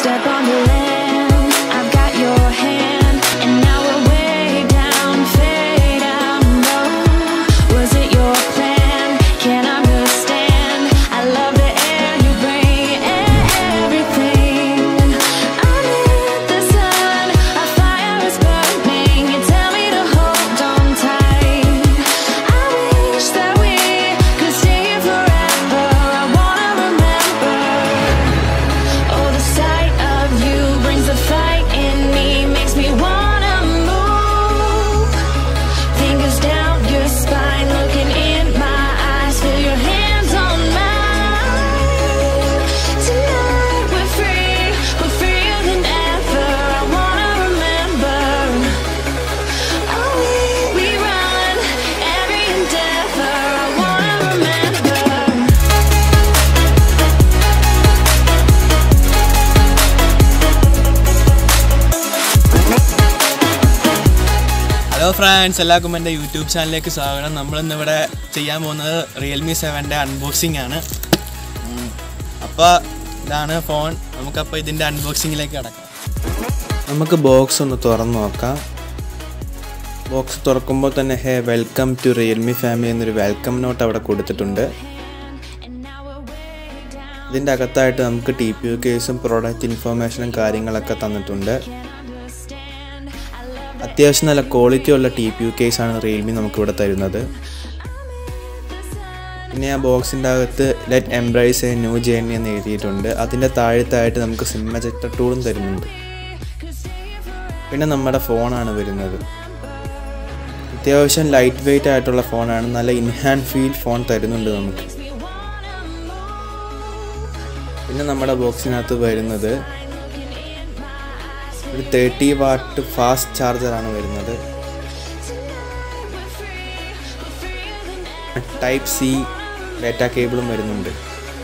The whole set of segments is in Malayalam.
step on the land. I've got your hand, and now we're way down, fade out low. Was it your plan? Can't understand. I love the air you bring, everything. Underneath the sun, a fire is burning. You tell me to hold on tight. I wish that we could stay here forever. I wanna remember. Oh, the sight of you brings the fight in me, makes me wanna move. Fingers down your spine, looking in my eyes, feel your hands on mine. Tonight we're free, we're freer than ever. I wanna remember. Oh, we, we run every endeavor. I wanna remember. Hello friends എല്ലാവർക്കും എൻ്റെ യൂട്യൂബ് ചാനലിലേക്ക് സ്വാഗതം നമ്മളിന്ന് ഇവിടെ ചെയ്യാൻ പോകുന്നത് റിയൽമി സെവൻ്റെ അൺബോക്സിംഗ് ആണ് അപ്പോൾ ഇതാണ് ഫോൺ നമുക്കപ്പോൾ ഇതിൻ്റെ അൺബോക്സിങ്ങിലേക്ക് കിടക്കാം നമുക്ക് ബോക്സ് ഒന്ന് തുറന്നു നോക്കാം ബോക്സ് തുറക്കുമ്പോൾ തന്നെ hey welcome to Realme family എന്നൊരു വെൽക്കം നോട്ട് അവിടെ കൊടുത്തിട്ടുണ്ട് And now we're way down. ഇതിൻ്റെ അകത്തായിട്ട് നമുക്ക് ടി പി യു കേസും പ്രോഡക്റ്റ് ഇൻഫർമേഷനും കാര്യങ്ങളൊക്കെ തന്നിട്ടുണ്ട് Understand. I love അത്യാവശ്യം നല്ല ക്വാളിറ്റി ഉള്ള ടി പി യു കേസാണ് റിയൽമി നമുക്കിവിടെ തരുന്നത് പിന്നെ ആ ബോക്സിൻ്റെ അകത്ത് let embrace a new journey എന്ന് എഴുതിയിട്ടുണ്ട് അതിൻ്റെ താഴത്തായിട്ട് നമുക്ക് സിം എജക്ടർ ടൂളും തരുന്നുണ്ട് പിന്നെ നമ്മുടെ ഫോണാണ് വരുന്നത് അത്യാവശ്യം ലൈറ്റ് വെയിറ്റ് ആയിട്ടുള്ള ഫോണാണ് നല്ല ഇൻഹാൻഡ് ഫീൽ ഫോൺ തരുന്നുണ്ട് നമുക്ക് പിന്നെ നമ്മുടെ ബോക്സിനകത്ത് വരുന്നത് ഒരു തേർട്ടി വാട്ട് ഫാസ്റ്റ് ചാർജറാണ് വരുന്നത് ടൈപ്പ് സി ഡാറ്റ കേബിളും വരുന്നുണ്ട്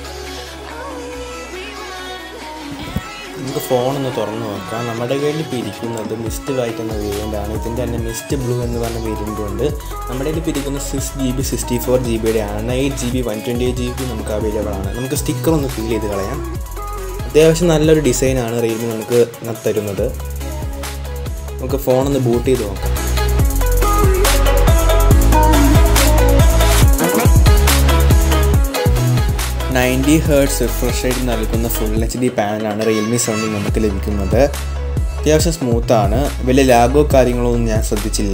നമുക്ക് ഫോണൊന്ന് തുറന്നു നോക്കാം നമ്മുടെ കയ്യിൽ ഇപ്പോൾ ഇരിക്കുന്നത് മിസ്റ്റ് വൈറ്റ് എന്ന വേരിയൻ്റ് ആണ് ഇതിൻ്റെ തന്നെ മിസ്റ്റ് ബ്ലൂ എന്ന് പറഞ്ഞ വേരിയൻ്റ് ഉണ്ട് നമ്മുടെ കയ്യിൽ ഇപ്പോൾ ഇരിക്കുന്നത് six G B sixty four G ബിയുടെ ആണ് eight G B one twenty eight G B നമുക്ക് അവൈലബിൾ ആണ് നമുക്ക് സ്റ്റിക്കർ ഒന്ന് ഫിൽ ചെയ്ത് കളയാം അത്യാവശ്യം നല്ലൊരു ഡിസൈനാണ് റിയൽമി നമുക്ക് ഇന്ന് തരുന്നത് നമുക്ക് ഫോണൊന്ന് ബൂട്ട് ചെയ്ത് നോക്കാം നയൻറ്റി ഹേർട്സ് റിഫ്രഷ് റേറ്റ് നൽകുന്ന ഫുൾ എച്ച് ഡി പാനലാണ് റിയൽമി സെവനിൽ നമുക്ക് ലഭിക്കുന്നത് അത്യാവശ്യം സ്മൂത്താണ് വലിയ ലാഗോ കാര്യങ്ങളോ ഒന്നും ഞാൻ ശ്രദ്ധിച്ചില്ല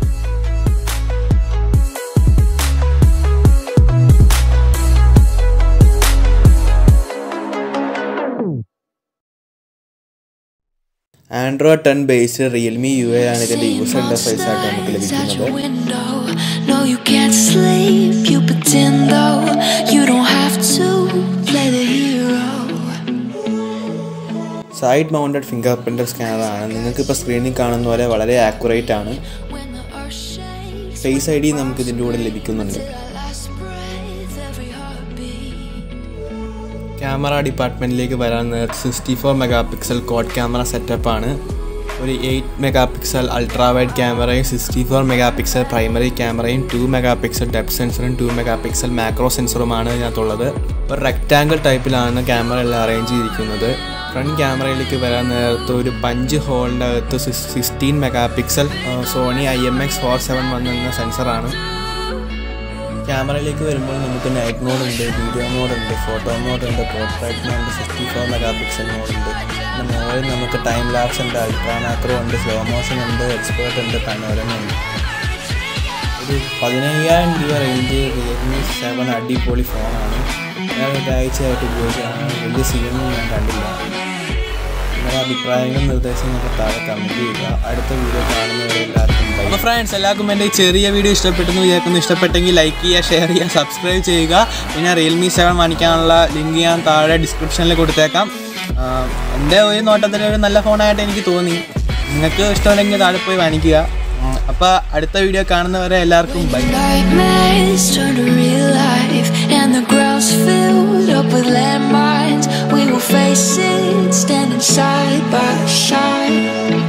Android ten based Realme U I ആണ് ഇതിൻ്റെ യൂസർ ഇൻ്റർഫേസ് ആയിട്ട് നമുക്ക് At your ലഭിക്കുന്നത് window, no, you can't sleep. You pretend though you don't have to play the hero. Side mounted finger printer സ്കാനറാണ് നിങ്ങൾക്കിപ്പോൾ സ്ക്രീനിൽ കാണുന്ന പോലെ വളരെ ആക്യുറേറ്റ് ആണ് When the earth shakes, face I D നമുക്ക് ഇതിൻ്റെ കൂടെ ലഭിക്കുന്നുണ്ട് that last breath, every heartbeat. Camera ഡിപ്പാർട്ട്മെൻറ്റിലേക്ക് വരാൻ നേരത്ത് sixty four megapixel quad camera സെറ്റപ്പാണ് ഒരു eight megapixel ultra wide ക്യാമറയും sixty four megapixel primary ക്യാമറയും ടു മെഗാ പിക്സൽ ഡെപ്ത് സെൻസറും ടു മെഗാ പിക്സൽ മാക്രോ സെൻസറുമാണ് ഇതിനകത്തുള്ളത് ഒരു റെക്റ്റാങ്കിൾ ടൈപ്പിലാണ് ക്യാമറ എല്ലാം അറേഞ്ച് ചെയ്തിരിക്കുന്നത് ഫ്രണ്ട് ക്യാമറയിലേക്ക് വരാൻ നേരത്ത് ഒരു പഞ്ച് ഹോളിൻ്റെ അകത്ത് sixteen megapixel Sony I M X four seven വന്നെന്ന സെൻസറാണ് ക്യാമറയിലേക്ക് വരുമ്പോൾ നമുക്ക് നൈറ്റ് മോഡ് ഉണ്ട് വീഡിയോ മോഡ് ഉണ്ട് ഫോട്ടോ മോഡ് ഉണ്ട് portrait mode sixty four megapixel mode ഉണ്ട് പിന്നെ മോഡിൽ നമുക്ക് ടൈം ലാപ്സ് ഉണ്ട് അൾട്രാ മാക്രോ ഉണ്ട് സ്ലോ മോഷൻ ഉണ്ട് എക്സ്പേർട്ട് ഉണ്ട് പനോരമ ഉണ്ട് ഒരു പതിനയ്യായിരം രൂപ റേഞ്ച് റിയൽമി സെവൻ അടിപൊളി ഫോണാണ് ഞാൻ ഒരാഴ്ചയായിട്ട് ഉപയോഗിച്ചാണ് വലിയ സീനൊന്നും ഞാൻ കണ്ടില്ല നിങ്ങളുടെ അഭിപ്രായങ്ങളും നിർദ്ദേശങ്ങളൊക്കെ താഴെ കമൻറ്റ് ചെയ്യുക അടുത്ത വീഡിയോ കാണുന്നവരെ എല്ലാവർക്കും ബൈ അപ്പോൾ ഫ്രണ്ട്സ് എല്ലാവർക്കും എൻ്റെ ഈ ചെറിയ വീഡിയോ ഇഷ്ടപ്പെട്ടെന്ന് വിചാരിക്കുന്നു ഇഷ്ടപ്പെട്ടെങ്കിൽ ലൈക്ക് ചെയ്യുക ഷെയർ ചെയ്യുക സബ്സ്ക്രൈബ് ചെയ്യുക പിന്നെ റിയൽമി സെവൻ വാങ്ങിക്കാനുള്ള ലിങ്ക് ഞാൻ താഴെ ഡിസ്ക്രിപ്ഷനിൽ കൊടുത്തേക്കാം ആഹ് എൻ്റെ ഒരു നോട്ടത്തിൽ ഒരു നല്ല ഫോണായിട്ട് എനിക്ക് തോന്നി നിങ്ങൾക്ക് ഇഷ്ടമല്ലെങ്കിൽ താഴെ പോയി വാങ്ങിക്കുക അപ്പോൾ അടുത്ത വീഡിയോ കാണുന്നവരെ എല്ലാവർക്കും bye Nightmares turn to real life, and the ground's filled up with landmines. We will face it, standing side by side.